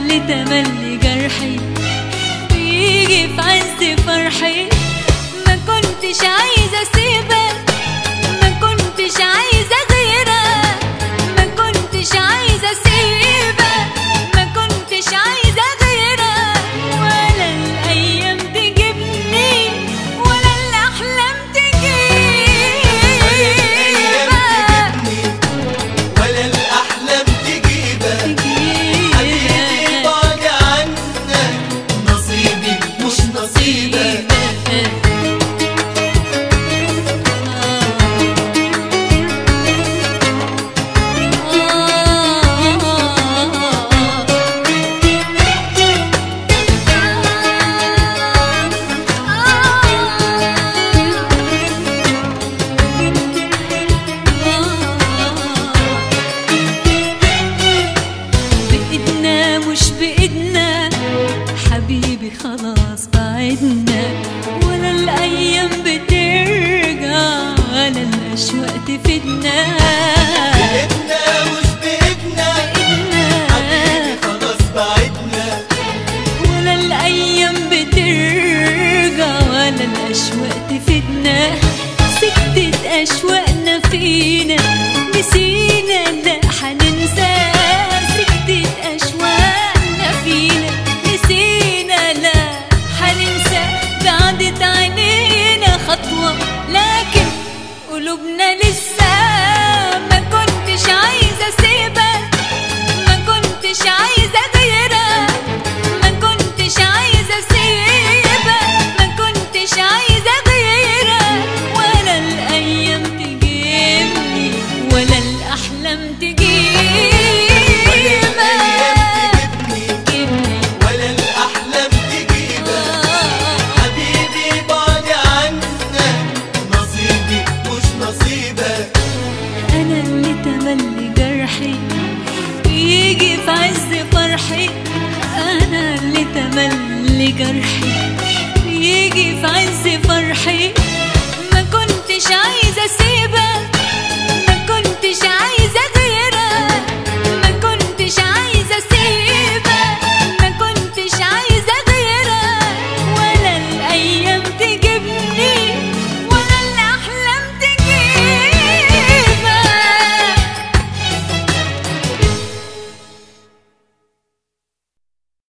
اللي تملي جرحي بيجي في عز فرحي ما كنتش عايزة اسيبك ما كنتش عايزة غيرك ما كنتش عايزة اسيبك ما كنتش عايزة غيرك ولا الايام تجيبني ولا الاحلام تجيبك ولا الأحلام تجيبك حبيبي بعد عنك نصيبي مش نصيبك بإيدنا مش بإيدنا حبيبي خلاص بعدنا ولا الأيام بترجع ولا الأشواق تفيدنا بإيدنا مش بإيدنا حبيبي خلاص بعدنا ولا الأيام بترجع ولا الأشواق تفيدنا سكتت أشواقنا فينا نسينا لا حننسى سكتت أشواقنا فينا نسينا لا حننسى بعدت عينينا خطوة لكن قلوبنا لسه ما كنتش عايزة اسيبك ما كنتش عايزة غيرك ما كنتش عايزة اسيبك ما كنتش عايزة غيرك ولا الأيام تجيبني ولا الأحلام ولا الأيام تجيبك تجيبني ولا الأحلام تجيبك حبيبي بعد عنك نصيبي مش نصيبك أنا اللي تملي جرحي يجي في عز فرحي أنا اللي تملي جرحي